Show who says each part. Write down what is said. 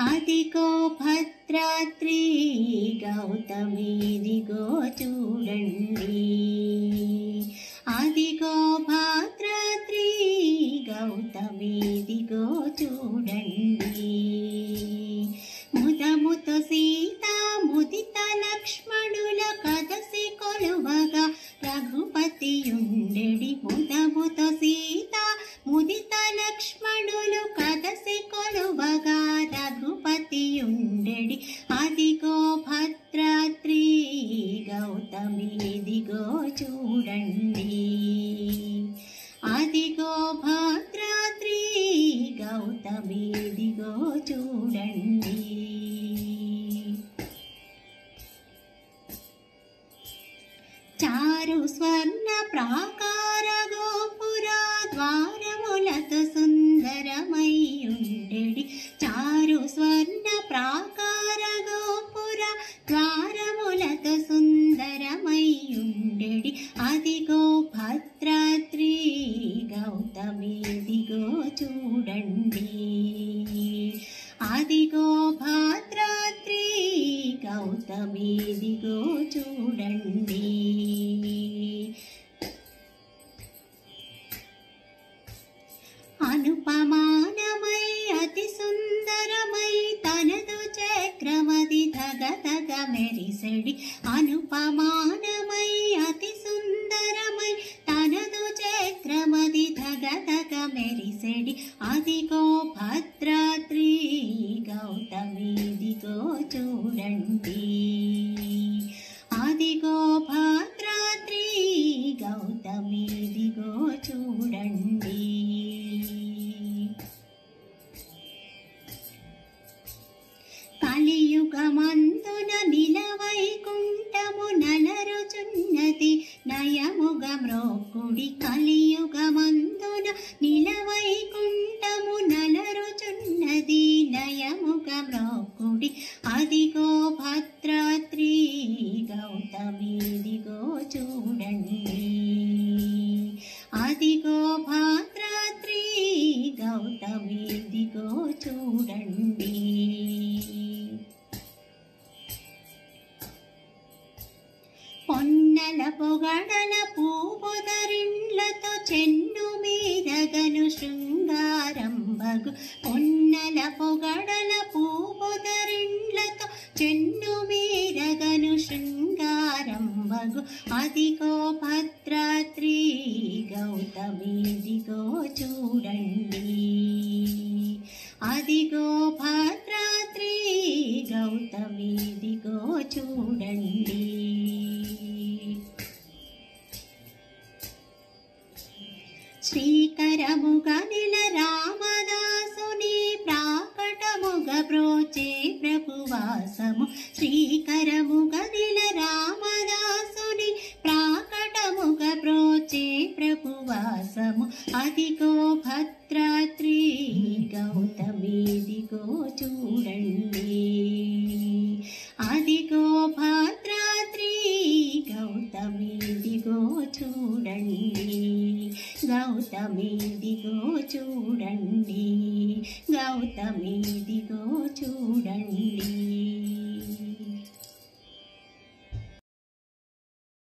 Speaker 1: అదిగో భద్రాద్రి గౌతమిదిగో చూడండి అదిగో భద్రాద్రి గౌతమిదిగో చూడండి ముదముతో సీత ముదిత లక్ష్మణుల కదసి కొలువగా రఘుపతి ఉండెడి ముదముతో సీత ముదిత లక్ష్మణులు కదసి కొలువగా రఘుపతి ఉండెడి అదిగో భద్రాద్రి గౌతమిదిగో చూడండి అదిగో భద్రాద్రి గౌతమిదిగో చూడండి చారు స్వర్ణ ప్రాకార గోపుర ద్వారములతో సుందరమై ఉండెడి చారు స్వర్ణ ప్రాకార గోపుర ద్వారములతో సుందరమై ఉండెడి అదిగో భద్రాద్రి గౌతమిదిగో చూడండి అదిగో భద్రాద్రి గౌతమిదిగో చూడండి అనుపమానమై అతి సుందరమై తనదు చక్రమది ధగ ధగ మెరిసెడి అనుపమానమై అతి సుందరమై తనదు చక్రమది ధగ ధగ మెరిసెడి అదిగో భద్రాద్రి గౌతమిదిగో చూడండి అదిగో భద్రాద్రి గౌతమిదిగో చూడండి కలియుగమందున నిలవైకుంఠము నలరుచున్నది నయముగ మ్రోకుడి కలియుగమందున నిలవైకుంఠము నలరుచున్నది నయముగ మ్రోకుడి అదిగో భద్రాద్రి గౌతమిదిగో చూడండి అదిగో భద్రాద్రి గౌతమిదిగో చూడండి పొన్నల పొగడల పూపొదరిండ్లతో చెన్ను మీదగను శృంగారంబగు పొన్నల పొగడల పూపొదరిండ్లతో చెన్ను మీదగను శృంగారంబగు అదిగో భద్రాద్రి గౌతమిదిగో చూడండి అదిగో భద్రాద్రి గౌతమిదిగో చూడండి శ్రీకరముగ నిల రామదాసుని ప్రాకటముగ ప్రోచే ప్రభువాసము శ్రీకరముగ నిల రామదాసుని ప్రాకటముగ ప్రోచే ప్రభువాసము అదిగో భద్రాద్రి గౌతమిదిగో చూడండి అదిగో భద్రాద్రి గౌతమిదిగో చూడండి గౌతమిదిగో చూడండి గౌతమిదిగో చూడండి